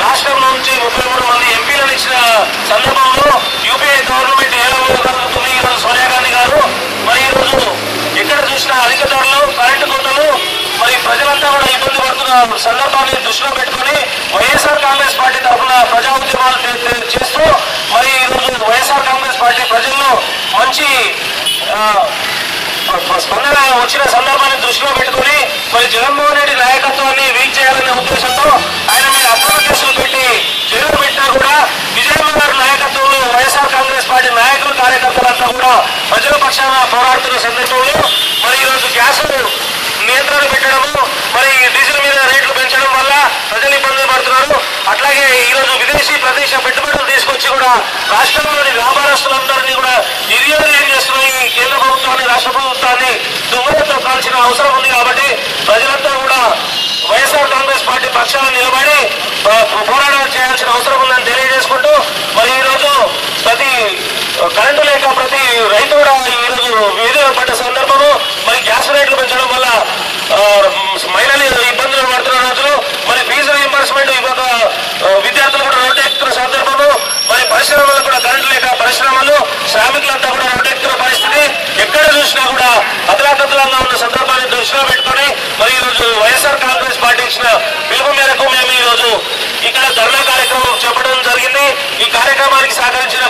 రాష్ట్రం నుంచి ముప్పై మూడు మంది ఎంపీలను ఇచ్చిన సందర్భంలో యూపీఏ గవర్నమెంట్ ఏ విధంగా కలుగుతుంది ఈరోజు సోనియా గాంధీ గారు మరి ఈరోజు ఎక్కడ చూసినా అధిక ధరలు కరెంటు కోతలు మరి ప్రజలంతా కూడా ఇబ్బంది పడుతున్న సందర్భాన్ని దృష్టిలో పెట్టుకుని వైఎస్ఆర్ కాంగ్రెస్ పార్టీ తరఫున ప్రజా ఉద్యమాలు చే- చే- చేస్తూ మరి ఈరోజు వైఎస్ఆర్ కాంగ్రెస్ పార్టీ ప్రజల్లో మంచి ఆ, స్పందన వచ్చిన సందర్భాన్ని దృష్టిలో పెట్టుకుని మరి జగన్మోహన్ రెడ్డి నాయకత్వాన్ని వీక్ చేయాలనే ఉద్దేశంతో ఆయన మీద అక్రమ కేసులు పెట్టి జైలు పెట్టినా కూడా విజయమ్మ గారి నాయకత్వంలో వైఎస్ఆర్ కాంగ్రెస్ పార్టీ నాయకులు కార్యకర్తలంతా కూడా ప్రజల పక్షాన పోరాడుతున్న సందర్భంలో మరి ఈరోజు గ్యాస్ నియంత్రణ పెట్టడము మరి డీజిల్ మీద రేట్లు పెంచడం వల్ల ప్రజలు ఇబ్బందులు పడుతున్నారు అట్లాగే ఈరోజు విదేశీ ప్రదేశ పెట్టుబడులు తీసుకొచ్చి కూడా రాష్ట్రంలోని వ్యాపారస్తులందరినీ కూడా నిర్యోజనం చేస్తున్న ఈ కేంద్ర ప్రభుత్వాన్ని రాష్ట్ర ప్రభుత్వాన్ని దుమ్ములతో కాల్చిన అవసరం ఉంది కాబట్టి ప్రజలంతా కూడా వైఎస్ఆర్ కాంగ్రెస్ పార్టీ పక్షాన నిలబడి ఆ, పోరాటం చేయాల్సిన అవసరం ఉందని తెలియజేసుకుంటూ మరి ఈరోజు ప్రతి కరెంటు లేక ప్రతి రైతు కూడా ఈరోజు వీధిలో పడ్డ సందర్భము మరి గ్యాస్ రేట్లు పెంచడం వల్ల ఆ, మహిళలు ఇబ్బందులు పడుతున్న రోజులు మరి ఫీజు రీంబర్స్మెంట్ ఇవ్వక ఆ, విద్యార్థులు కూడా రోడ్డు ఎక్కుతున్న సందర్భము మరి పరిశ్రమలు కూడా కరెంటు లేక పరిశ్రమలు శ్రామికులంతా కూడా రోడ్డు ఎక్కుతున్న పరిస్థితి ఎక్కడ చూసినా కూడా అతలాకతలంగా ఉన్న సందర్భాన్ని దృష్టిలో పెట్టుకొని మరి ఈరోజు వైఎస్ఆర్ కాంగ్రెస్ పార్టీ ఇచ్చిన పిలుపు మేరకు మేము ఈ రోజు ఇక్కడ ధర్నా కార్యక్రమం చెప్పడం జరిగింది ఈ కార్యక్రమానికి సహకరించిన